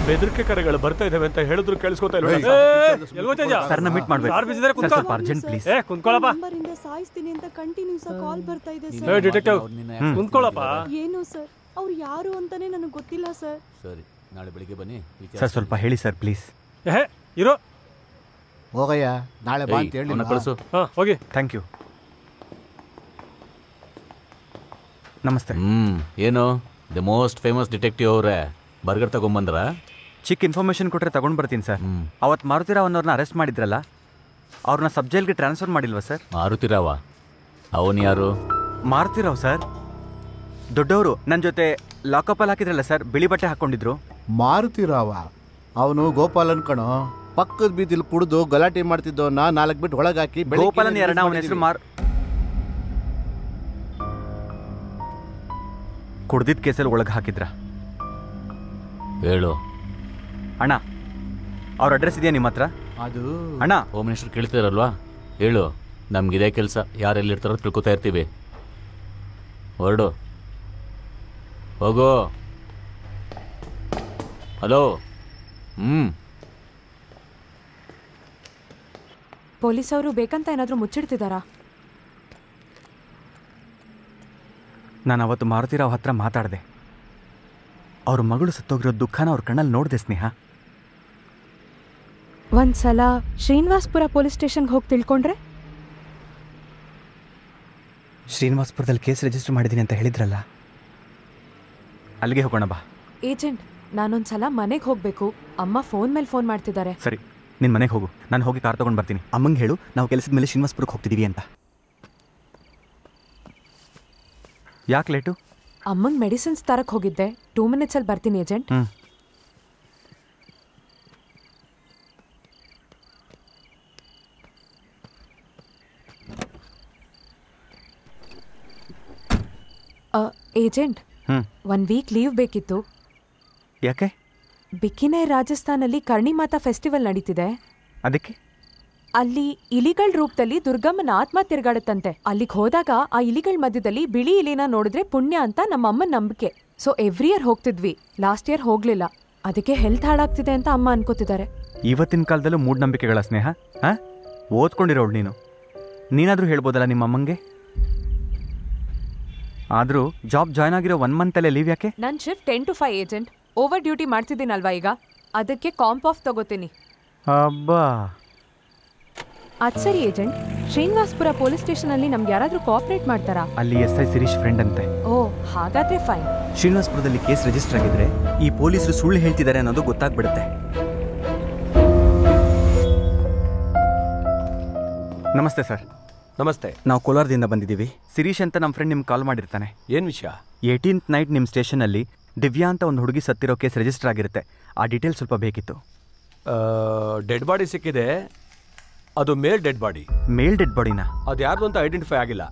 ಬೆದರಿಕೆ ಕರೆಗಳು ಬರ್ತಾ ಇದಾವೆ ಅಂತ ಹೇಳಿದ್ರು ಕೇಳಿಸ್ಕೊತಾ ಇಲ್ಲ ಎಲ್ಗೋ ತೇಜ ಸರ್ನ ಮೀಟ್ ಮಾಡ್ಬೇಕು ಯಾರು ಬಿಸಿದಾರೆ ಸರ್, ಕುಂತ್ಕೋ ಸ್ವಲ್ಪ ಅರ್ಜೆಂಟ್ ಪ್ಲೀಸ್ ಏ ಕುಂತ್ಕೊಳ್ಳಪ್ಪ ನಂಬರಿಂದ ಸಾಯಿಸ್ತೀನಿ ಅಂತ ಕಂಟಿನ್ಯೂಸ್ ಕಾಲ್ ಬರ್ತಾ ಇದೆ ಏ ಸರ್ ಡಿಟೆಕ್ಟಿವ್ ಕುಂತ್ಕೊಳ್ಳಪ್ಪ ಏನು ಸರ್ ಅವ್ರು ಯಾರು ಅಂತಾನೆ ನನಗೆ ಗೊತ್ತಿಲ್ಲ ಸರ್ ಸರಿ ನಾಳೆ ಬೆಳಿಗ್ಗೆ ಬನ್ನಿ ಸರ್ ಸ್ವಲ್ಪ ಹೇಳಿ ಸರ್ ಪ್ಲೀಸ್ ಏ ಇರೋ ಹೋಗಯ್ಯ ನಾಳೆ ಬಾ ಏಯ್, ಅಂತ ಹೇಳಿ ಅವ್ನ ಕಳಿಸು ಹಾ ಹೋಗಿ ಥ್ಯಾಂಕ್ ಯು ನಮಸ್ತೆ ಹ್ಮ್ ಏನು ದ ಮೋಸ್ಟ್ ಫೇಮಸ್ ಡಿಟೆಕ್ಟಿವ್ ಅವರೇ ಬರ್ಗರ್ ತಗೊಂಬಂದ್ರ ಚಿಕ್ಕ ಇನ್ಫಾರ್ಮೇಶನ್ ಕೊಟ್ಟರೆ ತಗೊಂಡು ಬರ್ತೀನಿ ಸರ್ ಹ್ಮ್ ಅವತ್ತು ಮಾರುತಿರಾವ್ ಅನ್ನೋರ್ನ ಅರೆಸ್ಟ್ ಮಾಡಿದ್ರಲ್ಲ ಅವ್ರನ್ನ ಸಬ್ ಜೈಲ್ಗೆ ಟ್ರಾನ್ಸ್ಫರ್ ಮಾಡಿಲ್ವಾ ಸರ್ ಮಾರುತಿರಾವ ಅವನ್ ಯಾರು ಮಾರುತಿರಾವ್ ಸರ್ ದೊಡ್ಡವರು ನನ್ನ ಜೊತೆ ಲಾಕಪ್ಪಲ್ಲಿ ಹಾಕಿದ್ರಲ್ಲ ಸರ್ ಬಿಳಿ ಬಟ್ಟೆ ಹಾಕ್ಕೊಂಡಿದ್ರು ಮಾರುತಿರಾವ ಅವನು ಗೋಪಾಲನ್ ಕಣೋ ಪಕ್ಕದ ಬೀದಿಲಿ ಕುಡಿದು ಗಲಾಟೆ ಮಾಡ್ತಿದ್ದವನ್ನ ನಾಲ್ಕು ಬಿಟ್ಟು ಒಳಗಾಕಿ ಬೆಳಿಗ್ಗೆ ಗೋಪಾಲನ್ ಎರಡ ಅವನ ಮಾಡಿದೀವಿ. ಹೆಸರು ಮಾರ್ ಕುಡ್ದಿದ್ದ ಕೇಸಲ್ಲಿ ಒಳಗೆ ಹಾಕಿದ್ರ ಹೇಳು ಅಣ್ಣ ಅವ್ರ ಅಡ್ರೆಸ್ ಇದೆಯಾ ನಿಮ್ಮ ಹತ್ರ ಅದು ಅಣ್ಣ ಹೋಮ್ ಮಿನಿಸ್ಟರ್ ಕೇಳ್ತಿದಾರಲ್ವಾ ಹೇಳು ನಮ್ಗಿದೇ ಕೆಲಸ ಯಾರೆಲ್ಲಿರ್ತಾರೋ ತಿಳ್ಕೊತಾ ಇರ್ತೀವಿ ಹೊರಡು ಹೋಗೋ ಹಲೋ ಹ್ಮ್ ಪೊಲೀಸ್ ಅವರು ಬೇಕಂತ ಏನಾದರೂ ಮುಚ್ಚಿಡ್ತಿದ್ದಾರಾ ನಾನು ಅವತ್ತು ಮಾರುತಿರಾವ್ ಹತ್ರ ಮಾತಾಡಿದೆ ಅವ್ರ ಮಗಳು ಸತ್ತೋಗಿರೋ ದುಃಖನ ಅವ್ರ ಕಣ್ಣಲ್ಲಿ ನೋಡಿದೆ ಸ್ನೇಹ ಒಂದ್ಸಲ ಶ್ರೀನಿವಾಸ್ಪುರ ಪೊಲೀಸ್ ಸ್ಟೇಷನ್ಗೆ ಹೋಗಿ ತಿಳ್ಕೊಂಡ್ರೆ ಶ್ರೀನಿವಾಸ್ಪುರದಲ್ಲಿ ಕೇಸ್ ರಿಜಿಸ್ಟರ್ ಮಾಡಿದ್ದೀನಿ ಅಂತ ಹೇಳಿದ್ರಲ್ಲ ಅಲ್ಲಿಗೆ ಹೋಗೋಣ ಬಾ ಏಜೆಂಟ್ ನಾನೊಂದ್ಸಲ ಮನೆಗೆ ಹೋಗಬೇಕು ಅಮ್ಮ ಫೋನ್ ಮೇಲೆ ಫೋನ್ ಮಾಡ್ತಿದ್ದಾರೆ ಸರಿ ನಿನ್ನ ಮನೆಗೆ ಹೋಗು ನಾನು ಹೋಗಿ ಕಾರ್ ತೊಗೊಂಡು ಬರ್ತೀನಿ ಅಮ್ಮಂಗೆ ಹೇಳು ನಾವು ಕೆಲಸದ ಮೇಲೆ ಶ್ರೀನಿವಾಸ್ಪುರಕ್ಕೆ ಹೋಗ್ತಿದ್ದೀವಿ ಅಂತ ಯಾಕೆ ಲೇಟು ಅಮ್ಮಂಗೆ ಮೆಡಿಸಿನ್ಸ್ ತರಕ್ಕೆ ಹೋಗಿದ್ದೆ ಟೂ ಮಿನಿಟ್ಸಲ್ಲಿ ಬರ್ತೀನಿ ಏಜೆಂಟ್ ಹ್ಞೂ ಏಜೆಂಟ್ ಹ್ಞೂ ಒನ್ ವೀಕ್ ಲೀವ್ ಬೇಕಿತ್ತು ಯಾಕೆ ಬಿಕಿನೇ ರಾಜಸ್ಥಾನಲ್ಲಿ ಕರ್ಣಿಮಾತಾ ಫೆಸ್ಟಿವಲ್ ನಡೀತಿದೆ ಅದಕ್ಕೆ ಅಲ್ಲಿ ಇಲಿಗಳ ರೂಪದಲ್ಲಿ ದುರ್ಗಮ್ಮನ ಆತ್ಮ ತಿರ್ಗಾಡುತ್ತಂತೆ ಅಲ್ಲಿಗೆ ಹೋದಾಗ ಆ ಇಲಿಗಳ ಮಧ್ಯದಲ್ಲಿ ಬಿಳಿ ಇಲಿನ ನೋಡಿದ್ರೆ ಪುಣ್ಯ ಅಂತ ನಮ್ಮ ಅಮ್ಮನ ನಂಬಿಕೆ ಸೊ ಎವ್ರಿ ಇಯರ್ ಹೋಗ್ತಿದ್ವಿ ಲಾಸ್ಟ್ ಇಯರ್ ಹೋಗ್ಲಿಲ್ಲ ಅದಕ್ಕೆ ಹೆಲ್ತ್ ಹಾಳಾಗ್ತಿದೆ ಅಂತ ಅಮ್ಮ ಅನ್ಕೋತಿದ್ದಾರೆ ಇವತ್ತಿನ ಕಾಲದಲ್ಲೂ ಮೂಢನಂಬಿಕೆಗಳ ಸ್ನೇಹ ಹಾಂ ಓದ್ಕೊಂಡಿರೋಳು ನೀನು ನೀನಾದರೂ ಹೇಳ್ಬೋದಲ್ಲ ನಿಮ್ಮ ಅಮ್ಮಂಗೆ ಆದರೂ ಜಾಬ್ ಜಾಯ್ನ್ ಆಗಿರೋ ಒನ್ ಮಂತಲ್ಲೇ ಲೀವ್ ಯಾಕೆ ನನ್ನ shift ten to five agent over duty ಮಾಡ್ತಿದ್ದೀನಲ್ವಾ ಈಗ ಅದಕ್ಕೆ ಕಾಂಪ್ ಆಫ್ ತಗೋತೀನಿ ಅಬ್ಬಾ ಅದ್ ಸರಿ ಏಜೆಂಟ್ ಶ್ರೀನಿವಾಸ್ಪುರ ಪೊಲೀಸ್ ಸ್ಟೇಷನಲ್ಲಿ ನಮ್ಗೆ ಯಾರಾದರೂ ಕೋಆಪ್ರೇಟ್ ಮಾಡ್ತಾರಾ ಅಲ್ಲಿ ಎಸ್ ಐ ಸಿರೀಶ್ ಫ್ರೆಂಡ್ ಅಂತೆ ಓ ಹಾಗಾದ್ರೆ ಫೈನ್ ಶ್ರೀನಿವಾಸ್ಪುರದಲ್ಲಿ ಕೇಸ್ ರಿಜಿಸ್ಟರ್ ಆಗಿದ್ರೆ ಈ ಪೊಲೀಸರು ಸುಳ್ಳು ಹೇಳ್ತಿದ್ದಾರೆ ಅನ್ನೋದು ಗೊತ್ತಾಗ್ಬಿಡುತ್ತೆ ನಮಸ್ತೆ ಸರ್ ನಮಸ್ತೆ ನಾವು ಕೋಲಾರದಿಂದ ಬಂದಿದ್ದೀವಿ ಸಿರೀಶ್ ಅಂತ ನಮ್ಮ ಫ್ರೆಂಡ್ ನಿಮ್ಗೆ ಕಾಲ್ ಮಾಡಿರ್ತಾನೆ ಏನ್ ವಿಷಯ ಏಯ್ಟೀನ್ತ್ ನೈಟ್ ನಿಮ್ಮ ಸ್ಟೇಷನಲ್ಲಿ ದಿವ್ಯಾ ಅಂತ ಒಂದು ಹುಡುಗಿ ಸತ್ತಿರೋ ಕೇಸ್ ರಿಜಿಸ್ಟರ್ ಆಗಿರುತ್ತೆ ಆ ಡೀಟೇಲ್ಸ್ ಸ್ವಲ್ಪ ಬೇಕಿತ್ತು ಡೆಡ್ ಬಾಡಿ ಸಿಕ್ಕಿದೆ ಅದು male dead body male dead ಬಾಡಿನ ಅದು ಯಾರ್ದು ಅಂತ ಐಡೆಂಟಿಫೈ ಆಗಿಲ್ಲ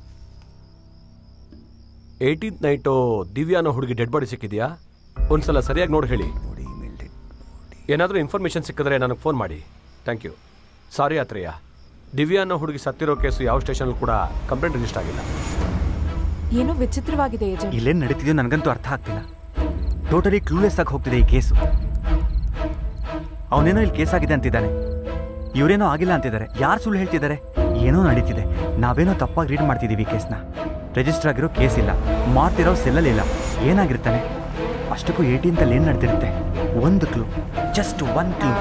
ಏಯ್ಟೀನ್ತ್ ನೈಟು ದಿವ್ಯಾ ಅನ್ನೋ ಹುಡುಗಿ ಡೆಡ್ ಬಾಡಿ ಸಿಕ್ಕಿದ್ಯಾ ಒಂದ್ಸಲ ಸರಿಯಾಗಿ ನೋಡಿ ಹೇಳಿ ಏನಾದರೂ ಇನ್ಫಾರ್ಮೇಷನ್ ಸಿಕ್ಕಿದ್ರೆ ನನಗೆ ಫೋನ್ ಮಾಡಿ thank you sorry Atreya Divya ಅನ್ನೋ ಹುಡುಗಿ ಸತ್ತಿರೋ ಕೇಸು ಯಾವ ಸ್ಟೇಷನ್ ಕೂಡ ಕಂಪ್ಲೇಂಟ್ ರಿಜಿಸ್ಟರ್ ಆಗಿಲ್ಲ ಏನೋ ವಿಚಿತ್ರವಾಗಿದೆ ಏಜೆಂಟ್ ಇಲ್ಲೇನು ನಡೀತಿದೆಯೋ ನನಗಂತೂ ಅರ್ಥ ಆಗ್ತಿಲ್ಲ ಟೋಟಲಿ ಕ್ಲೂಲೆಸ್ ಆಗಿ ಹೋಗ್ತಿದೆ ಈ ಕೇಸು ಅವನೇನೋ ಇಲ್ಲಿ ಕೇಸ್ ಆಗಿದೆ ಅಂತಿದ್ದಾನೆ ಇವರೇನೋ ಆಗಿಲ್ಲ ಅಂತಿದ್ದಾರೆ ಯಾರು ಸುಳ್ಳು ಹೇಳ್ತಿದ್ದಾರೆ ಏನೋ ನಡೀತಿದೆ ನಾವೇನೋ ತಪ್ಪಾಗಿ ರೀಡ್ ಮಾಡ್ತಿದ್ದೀವಿ ಈ ಕೇಸ್ನ ರಿಜಿಸ್ಟರ್ ಆಗಿರೋ ಕೇಸ್ ಇಲ್ಲ ಮಾಡ್ತಿರೋ ಸೆಲ್ಲಲ್ಲಿಲ್ಲ ಏನಾಗಿರ್ತಾನೆ ಅಷ್ಟಕ್ಕೂ ಏಯ್ಟೀನ್ತಲ್ಲಿ ಏನು ನಡೆದಿರುತ್ತೆ ಒಂದು ಕ್ಲೂ ಜಸ್ಟ್ ಒನ್ ಕ್ಲೂ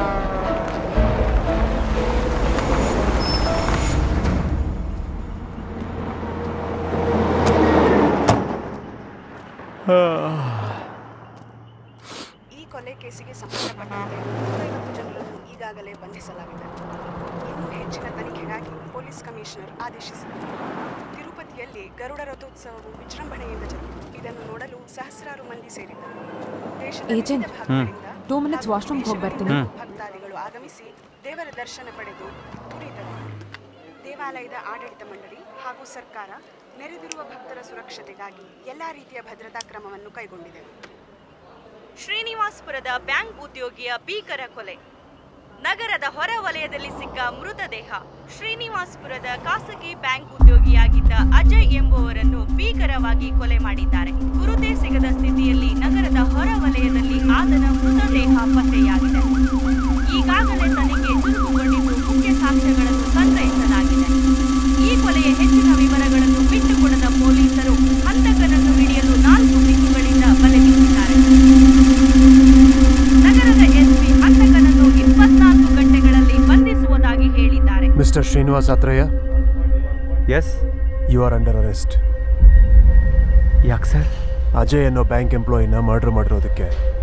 ಈ ಕೊಲೆ ಕೇಸಿಗೆ ಸಂಬಂಧಪಟ್ಟಂತೆ ನೂರೈವತ್ತು ಜನರನ್ನು ಈಗಾಗಲೇ ಬಂಧಿಸಲಾಗಿದೆ ಇನ್ನೂ ಹೆಚ್ಚಿನ ತನಿಖೆಗಾಗಿ ಪೊಲೀಸ್ ಕಮಿಷನರ್ ಆದೇಶಿಸಿದ್ದಾರೆ ತಿರುಪತಿಯಲ್ಲಿ ಗರುಡ ರಥೋತ್ಸವವು ವಿಜೃಂಭಣೆಯಿಂದ ಜರುಗಿತು ಇದನ್ನು ನೋಡಲು ಸಹಸ್ರಾರು ಮಂದಿ ಸೇರಿದ್ದರು ದೇಶದ ಏಜೆಂಟ್, ವಿವಿಧ ಭಾಗಗಳಿಂದ ಟೂ ಮಿನಿಟ್ಸ್ ಹಾಗೂ ವಾಶ್ರೂಮ್ಗೆ ಹೋಗಿ ಬರ್ತೀನಿ. ವಿದೇಶಗಳಿಂದ ಭಕ್ತಾದಿಗಳು ಆಗಮಿಸಿ ದೇವರ ದರ್ಶನ ಪಡೆದು ತುರಿದರು ದೇವಾಲಯದ ಆಡಳಿತ ಮಂಡಳಿ ಹಾಗೂ ಸರ್ಕಾರ ನೆರೆದಿರುವ ಭಕ್ತರ ಸುರಕ್ಷತೆಗಾಗಿ ಎಲ್ಲಾ ರೀತಿಯ ಭದ್ರತಾ ಕ್ರಮವನ್ನು ಕೈಗೊಂಡಿದೆ ಶ್ರೀನಿವಾಸ್ಪುರದ ಬ್ಯಾಂಕ್ ಉದ್ಯೋಗಿಯ ಭೀಕರ ಕೊಲೆ ನಗರದ ಹೊರ ವಲಯದಲ್ಲಿ ಸಿಕ್ಕ ಮೃತದೇಹ ಶ್ರೀನಿವಾಸ್ಪುರದ ಖಾಸಗಿ ಬ್ಯಾಂಕ್ ಉದ್ಯೋಗಿಯಾಗಿದ್ದ ಅಜಯ್ ಎಂಬುವರನ್ನು ಭೀಕರವಾಗಿ ಕೊಲೆ ಮಾಡಿದ್ದಾರೆ ಗುರುತೇ ಸಿಗದ ಸ್ಥಿತಿಯಲ್ಲಿ ನಗರದ ಹೊರ ವಲಯದಲ್ಲಿ ಆತನ ಮೃತ ಮೃತದೇಹ ಪತ್ತೆಯಾಗಿದೆ ಈಗಾಗಲೇ ತನಿಖೆ ಚುರುಕುಗೊಂಡಿದ್ದು ಮುಖ್ಯ ಸಾಕ್ಷ್ಯಗಳನ್ನು ಸಂಗ್ರಹಿಸಲಾಗಿದೆ ಈ ಕೊಲೆಯ ಹೆಚ್ಚಿನ ವಿವರಗಳನ್ನು ಬಿಟ್ಟುಕೊಡದ ಪೊಲೀಸರು ಹಂತಕನನ್ನು ಹಿಡಿಯಲು ನಾಲ್ಕು ದಿಕ್ಕುಗಳಿಂದ ಬಲೆ ಬೀಸಿದ್ದಾರೆ ನಗರದ ಎಸ್ಪಿ ಹಂತಕನನ್ನು ಇಪ್ಪತ್ನಾಲ್ಕು ಗಂಟೆಗಳಲ್ಲಿ ಬಂಧಿಸುವುದಾಗಿ ಹೇಳಿದ್ದಾರೆ mister Srinivas Atrayya yes you are under arrest ಯಾಕೆ ಸರ್ ಅಜಯ್ ಅನ್ನೋ ಬ್ಯಾಂಕ್ ಎಂಪ್ಲಾಯಿನ ಮರ್ಡರ್ ಮಾಡಿರೋದಕ್ಕೆ